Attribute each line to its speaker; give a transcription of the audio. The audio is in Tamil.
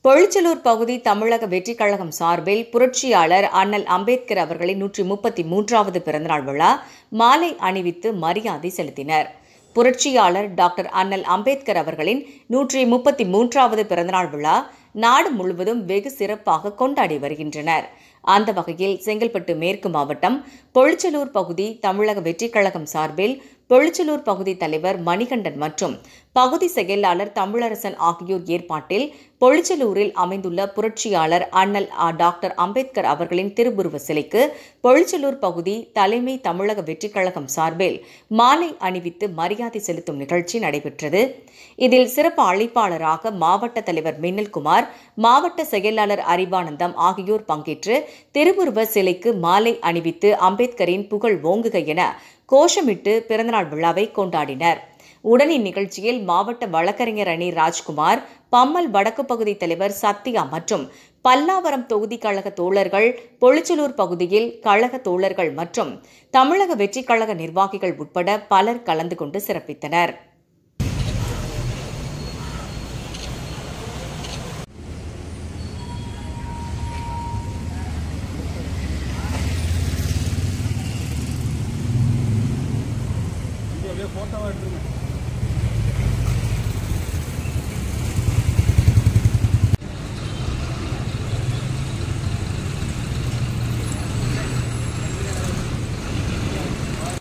Speaker 1: பொழிச்சலூர் பகுதி தமிழக வெற்றிக் கழகம் சார்பில் புரட்சியாளர் அண்ணல் அம்பேத்கர் அவர்களின் நூற்றி முப்பத்தி மூன்றாவது பிறந்தநாள் விழா மாலை அணிவித்து மரியாதை செலுத்தினர் புரட்சியாளர் டாக்டர் அண்ணல் அம்பேத்கர் அவர்களின் நூற்றி முப்பத்தி மூன்றாவது பிறந்தநாள் விழா நாடு முழுவதும் வெகு சிறப்பாக கொண்டாடி வருகின்றனர் அந்த வகையில் செங்கல்பட்டு மேற்கு மாவட்டம் பொழிச்சலூர் பகுதி தமிழக வெற்றிக் கழகம் சார்பில் பொழிச்சலூர் பகுதி தலைவர் மணிகண்டன் மற்றும் பகுதி செயலாளர் தமிழரசன் ஆகியோர் ஏற்பாட்டில் பொழிச்சலூரில் அமைந்துள்ள புரட்சியாளர் அண்ணல் ஆ. டாக்டர் அம்பேத்கர் அவர்களின் திருவுருவ சிலைக்கு பொழிச்சலூர் பகுதி தலைமை தமிழக வெற்றிக் கழகம் சார்பில் மாலை அணிவித்து மரியாதை செலுத்தும் நிகழ்ச்சி நடைபெற்றது இதில் சிறப்பு அழைப்பாளராக மாவட்ட தலைவர் மின்னல்குமார் மாவட்ட செயலாளர் அறிவானந்தம் ஆகியோர் பங்கேற்று திருவுருவ சிலைக்கு மாலை அணிவித்து அம்பேத்கரின் புகழ் ஓங்குக என கோஷமிட்டு பிறந்தநாள் விழாவை கொண்டாடினர் உடன் இந்நிகழ்ச்சியில் மாவட்ட வழக்கறிஞர் அணி ராஜ்குமார் பம்மல் வடக்கு பகுதி தலைவர் சத்யா மற்றும் பல்லாவரம் தொகுதி கழக தோழர்கள் பொழிச்சலூர் பகுதியில் கழக தோழர்கள் மற்றும் தமிழக வெற்றிக் கழக நிர்வாகிகள் உட்பட பலர் கலந்து கொண்டு சிறப்பித்தனர்